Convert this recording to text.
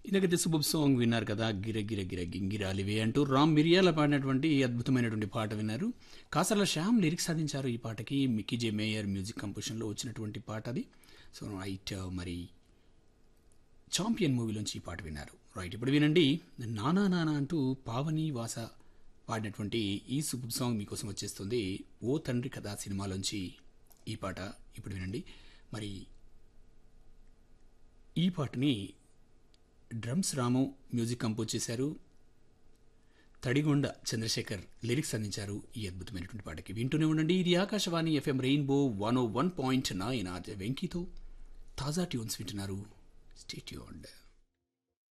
ఇదైతే శుభం సాంగ్ విన్నారు కదా గిర గిర గిర గింగిరాలివే అంటూ రామ్ మిరియాల పాడినటువంటి అద్భుతమైనటువంటి పాట విన్నారు కాసర్ల శ్యామ్ లిరిక్స్ సాధించారు ఈ పాటకి మిక్కీ జే మేయర్ మ్యూజిక్ కంపోజిషన్లో వచ్చినటువంటి పాట అది సో రైట్ మరి చాంపియన్ మూవీలోంచి ఈ పాట విన్నారు రైట్ ఇప్పుడు వినండి నానా నానా అంటూ పావని వాస పాడినటువంటి ఈ సూపర్ సాంగ్ మీకోసం వచ్చేస్తుంది ఓ తండ్రి కథ సినిమాలోంచి ఈ పాట ఇప్పుడు వినండి మరి ఈ పాటని డ్రమ్స్ రాము మ్యూజిక్ కంపోజ్ చేశారు తడిగొండ చంద్రశేఖర్ లిరిక్స్ అందించారు ఈ అద్భుతమైనటువంటి పాటకి వింటూనే ఉండండి ఇది Akashvani FM rainbow one O one point nine R వెంకీతో తాజా ట్యూన్స్ వింటున్నారు స్టేట్యూన్డ్